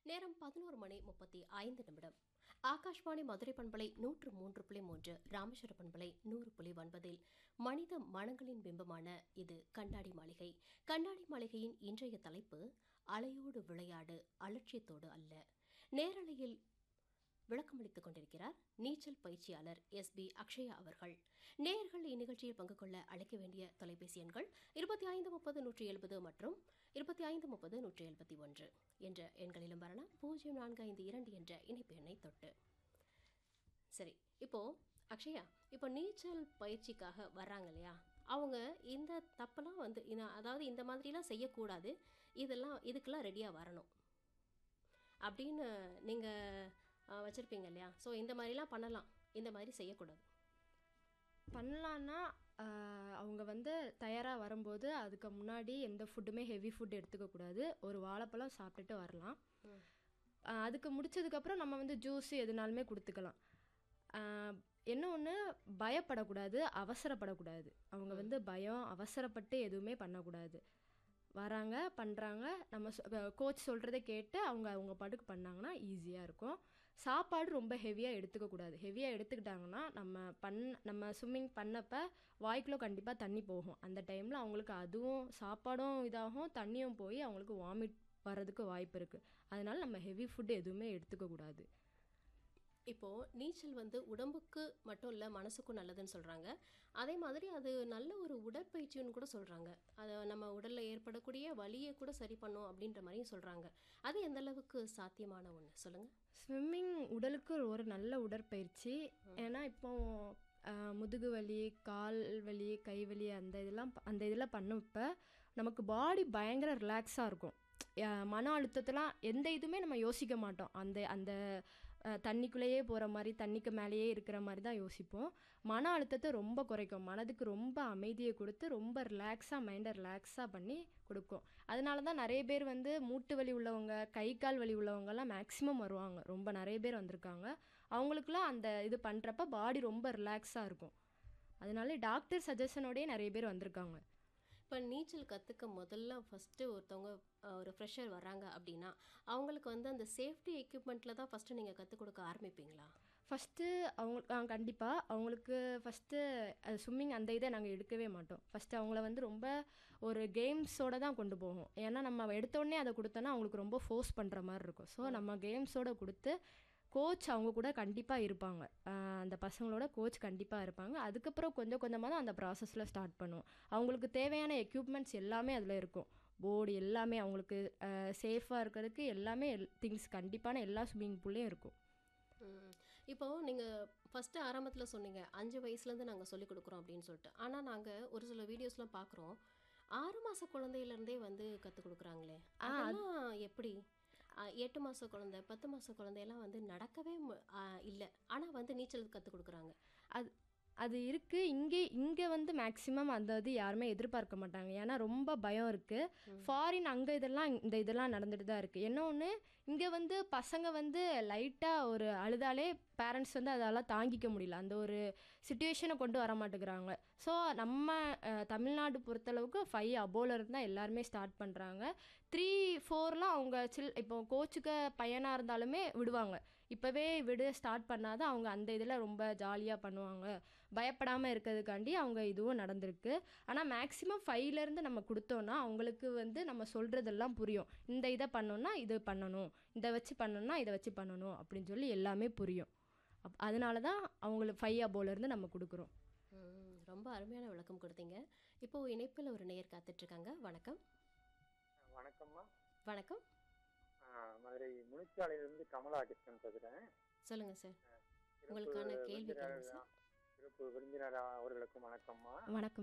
நேரம் பதினோரு மணி முப்பத்தி ஐந்து நிமிடம் ஆகாஷ்வாணி மதுரை பண்பலை நூற்று மூன்று புள்ளி மூன்று ராமேஸ்வர பண்பலை நூறு புள்ளி ஒன்பதில் மனித மனங்களின் பிம்பமான இது கண்ணாடி மாளிகை கண்ணாடி மாளிகையின் இன்றைய தலைப்பு அலையோடு விளையாடு அலட்சியத்தோடு அல்ல நேரலையில் விளக்கமளித்துக் கொண்டிருக்கிறார் நீச்சல் பயிற்சியாளர் எஸ் பி அக்ஷயா அவர்கள் நேயர்கள் இந்நிகழ்ச்சியில் பங்கு கொள்ள அழைக்க வேண்டிய தொலைபேசி எண்கள் இருபத்தி ஐந்து முப்பது நூற்றி எழுபது மற்றும் இருபத்தி ஐந்து முப்பது நூற்றி எழுபத்தி ஒன்று என்ற எண்களிலும் வரலாம் பூஜ்ஜியம் நான்கு ஐந்து இரண்டு என்ற இணைப்பு எண்ணை தொட்டு சரி இப்போ அக்ஷயா இப்போ நீச்சல் பயிற்சிக்காக வர்றாங்க இல்லையா அவங்க இந்த தப்பெல்லாம் வந்து இந்த- அதாவது இந்த மாதிரிலாம் செய்யக்கூடாது இதெல்லாம் இதுக்கெல்லாம் ரெடியாக வரணும் அப்படின்னு நீங்கள் வச்சுருப்பீங்க இல்லையா ஸோ இந்த மாதிரிலாம் பண்ணலாம் இந்த மாதிரி செய்யக்கூடாது பண்ணலான்னா ஆஹ், அவங்க வந்து தயாராக வரும்போது அதுக்கு முன்னாடி எந்த ஃபுட்டுமே ஹெவி ஃபுட் எடுத்துக்கக்கூடாது ஒரு வாழைப்பழம் சாப்பிட்டுட்டு வரலாம் ஆஹ், அதுக்கு முடிச்சதுக்கப்புறம் நம்ம வந்து ஜூஸ் எதுனாலுமே கொடுத்துக்கலாம் ஆஹ், என்ன ஒன்று பயப்படக்கூடாது அவசரப்படக்கூடாது அவங்க வந்து பயம் அவசரப்பட்டு எதுவுமே பண்ணக்கூடாது வராங்க பண்ணுறாங்க நம்ம கோச் சொல்கிறத கேட்டு அவங்க அவங்க பாட்டுக்கு பண்ணாங்கன்னா ஈஸியாக இருக்கும் சாப்பாடு ரொம்ப ஹெவியாக எடுத்துக்கக்கூடாது ஹெவியாக எடுத்துக்கிட்டாங்கன்னா நம்ம பண் நம்ம ஸ்விம்மிங் பண்ணப்ப வாய்க்குள்ளே கண்டிப்பாக தண்ணி போகும் அந்த டைமில் அவங்களுக்கு அதுவும் சாப்பாடும் இதாகும் தண்ணியும் போய் அவங்களுக்கு வாமிட் வர்றதுக்கு வாய்ப்பு இருக்குது அதனால நம்ம ஹெவி ஃபுட் எதுவுமே எடுத்துக்கக்கூடாது இப்போது நீச்சல் வந்து உடம்புக்கு மட்டும் இல்லை மனசுக்கும் நல்லதுன்னு சொல்கிறாங்க அதே மாதிரி அது நல்ல ஒரு உடற்பயிற்சின்னு கூட சொல்கிறாங்க அதை நம்ம உடலில் ஏற்படக்கூடிய வலியை கூட சரி பண்ணும் அப்படின்ற மாதிரியும் சொல்கிறாங்க அது எந்த அளவுக்கு சாத்தியமான ஒன்று சொல்லுங்கள் ஸ்விம்மிங் உடலுக்கு ஒரு நல்ல உடற்பயிற்சி ஏன்னா இப்போ ஆஹ், முதுகு வலி கால் வலி கை வலி அந்த இதெல்லாம் ப- அந்த இதெல்லாம் பண்ணப்ப நமக்கு பாடி பயங்கர ரிலாக்ஸாக இருக்கும் ஆஹ், மன அழுத்தத்தெல்லாம் எந்த இதுவுமே நம்ம யோசிக்க மாட்டோம் அந்த அந்த ஆஹ், தண்ணிக்குள்ளேயே போகிற மாதிரி தண்ணிக்கு மேலேயே இருக்கிற மாதிரி தான் யோசிப்போம் மன அழுத்தத்தை ரொம்ப குறைக்கும் மனதுக்கு ரொம்ப அமைதியை கொடுத்து ரொம்ப ரிலாக்ஸாக மைண்டை ரிலாக்ஸாக பண்ணி கொடுக்கும் அதனால தான் நிறைய பேர் வந்து மூட்டு வலி உள்ளவங்க கை கால் வலி உள்ளவங்கலாம் மேக்ஸிமம் வருவாங்க ரொம்ப நிறைய பேர் வந்திருக்காங்க அவங்களுக்குலாம் அந்த இது பண்ணுறப்ப பாடி ரொம்ப ரிலாக்ஸாக இருக்கும் அதனால டாக்டர் சஜஷனோடயே நிறைய பேர் வந்திருக்காங்க இப்போ நீச்சல் கற்றுக்க முதல்ல ஃபஸ்ட்டு ஒருத்தவங்க அஹ், ஒரு ஃப்ரெஷர் வராங்க அப்படின்னா அவங்களுக்கு வந்து அந்த சேஃப்டி எக்யூப்மெண்ட்டில் தான் ஃபஸ்ட்டு நீங்கள் கற்றுக் கொடுக்க ஆரம்பிப்பீங்களா ஃபஸ்ட்டு அவங்க கண்டிப்பாக அவங்களுக்கு ஃபஸ்ட்டு ஸ்விம்மிங் அந்த இதை நாங்கள் எடுக்கவே மாட்டோம் ஃபஸ்ட்டு அவங்கள வந்து ரொம்ப ஒரு கேம்ஸோட தான் கொண்டு போவோம் ஏன்னா நம்ம எடுத்த உடனே அதை கொடுத்தோன்னா அவங்களுக்கு ரொம்ப ஃபோர்ஸ் பண்ணுற மாதிரி இருக்கும் ஸோ நம்ம கேம்ஸோட கொடுத்து கோச் அவங்க கூட கண்டிப்பாக இருப்பாங்க ஆஹ் அந்த பசங்களோட கோச் கண்டிப்பாக இருப்பாங்க அதுக்கப்புறம் கொஞ்சம் கொஞ்சமாக தான் அந்த ப்ராசஸில் ஸ்டார்ட் பண்ணுவோம் அவங்களுக்கு தேவையான எக்யூப்மெண்ட்ஸ் எல்லாமே அதில் இருக்கும் போர்டு எல்லாமே அவங்களுக்கு சேஃபாக இருக்கிறதுக்கு எல்லாமே திங்ஸ் கண்டிப்பான எல்லா ஸ்விம்மிங் பூல்லையும் இருக்கும் ம். இப்போ நீங்கள் ஃபஸ்ட்டு ஆரம்பத்தில் சொன்னீங்க அஞ்சு வயசுலேருந்து நாங்கள் சொல்லிக் கொடுக்குறோம் அப்படின்னு சொல்லிட்டு ஆனால் நாங்கள் ஒரு சில வீடியோஸ்லாம் பார்க்குறோம் ஆறு மாத குழந்தையிலேருந்தே வந்து கற்றுக் கொடுக்குறாங்களே அதெல்லாம் எப்படி ஆ, எட்டு மாத குழந்தை பத்து மாத குழந்தையெல்லாம் வந்து நடக்கவே இல்லை ஆனால் வந்து நீச்சல் கற்றுக் கொடுக்குறாங்க அது அது இருக்குது இங்கே இங்கே வந்து மேக்ஸிமம் அந்த இது யாருமே எதிர்பார்க்க மாட்டாங்க ஏன்னா ரொம்ப பயம் இருக்குது ஃபாரின் அங்கே இதெல்லாம் இந்த இதெல்லாம் நடந்துட்டு தான் இருக்குது என்ன ஒன்று இங்கே வந்து பசங்க வந்து லைட்டாக ஒரு அழுதாலே பேரண்ட்ஸ் வந்து அதெல்லாம் தாங்கிக்க முடியல அந்த ஒரு சுச்சுவேஷனை கொண்டு வர மாட்டேங்கிறாங்க ஸோ நம்ம அஹ், தமிழ்நாடு பொறுத்தளவுக்கு ஃபைவ் அபோல இருந்து தான் எல்லாருமே ஸ்டார்ட் பண்ணுறாங்க த்ரீ ஃபோர்லாம் அவங்க சில் இப்போ கோச்சுக்கு பையனாக இருந்தாலுமே விடுவாங்க இப்போவே விடு ஸ்டார்ட் பண்ணாதான் அவங்க அந்த இதில் ரொம்ப ஜாலியாக பண்ணுவாங்க பயப்படாமல் இருக்கிறதுக்காண்டி அவங்க இதுவும் நடந்திருக்கு ஆனால் மேக்ஸிமம் ஃபைவ்லேருந்து நம்ம கொடுத்தோன்னா அவங்களுக்கு வந்து நம்ம சொல்கிறதெல்லாம் புரியும் இந்த இதை பண்ணோன்னா இது பண்ணணும் இதை வச்சு பண்ணணும்னா இதை வச்சு பண்ணணும் அப்படின்னு சொல்லி எல்லாமே புரியும் அப் அதனால தான் அவங்களுக்கு ஃபைவ் அபோலேருந்து நம்ம கொடுக்குறோம் ம், ரொம்ப அருமையான விளக்கம் கொடுத்தீங்க இப்போ இணைப்பில் ஒரு நேயர் காத்துட்ருக்காங்க வணக்கம் வணக்கம்மா வணக்கம் ஆ, மதுரை முனிச்சாலையிலிருந்து கமலா கிருஷ்ணன் பேசுகிறேன் சொல்லுங்கள் சார் உங்களுக்கான கேள்வி கேளுங்க சார் சிறப்பு விருந்தினர் அவர்களுக்கும் வணக்கம்மா வணக்கம்